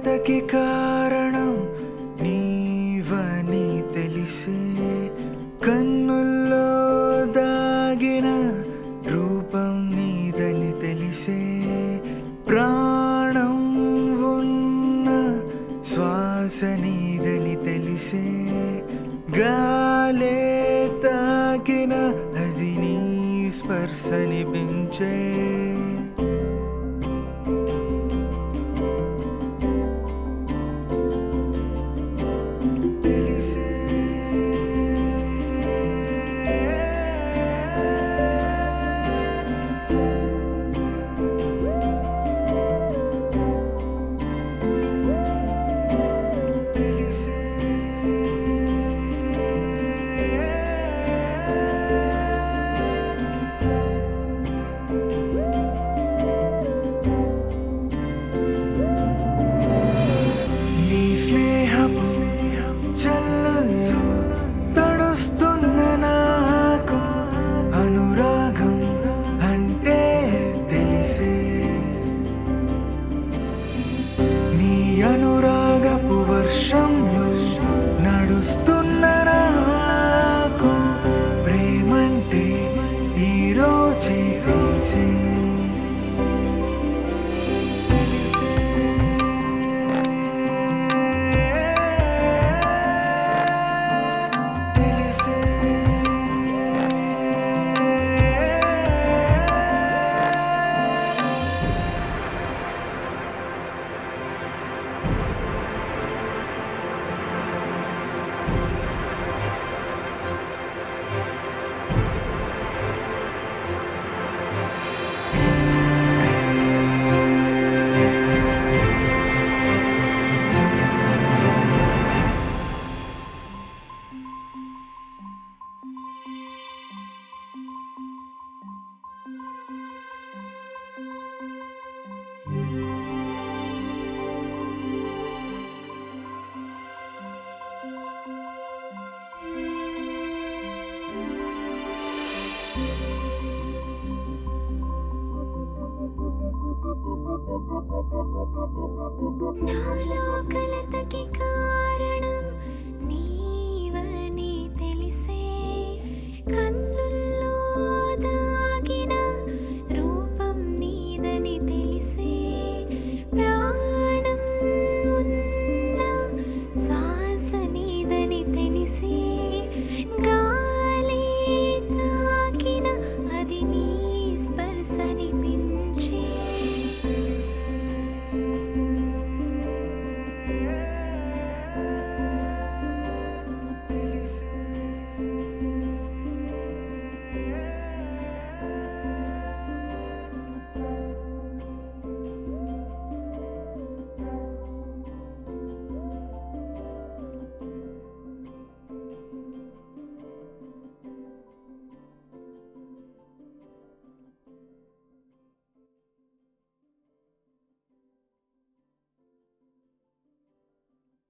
కలతకి కారణం నీవని తెలిసే కన్నుల్లో దాగిన రూపం నీదని తెలిసే ప్రాణం ఉన్న శ్వాస నీదని తెలిసే గాలే తాకిన అది నీ స్పర్శనిపించే తెలిసే తెలిసే నీ స్నేహపు చల్లల్లో తడుస్తున్న నాకు అనురాగం అంటే తెలిసే నీ అనురాగపు వర్షంలో నడుస్తున్న నాకు ప్రేమంటే ఈరోజే తెలిసే తెలిసే తెలిసే నాలో కలతకి కా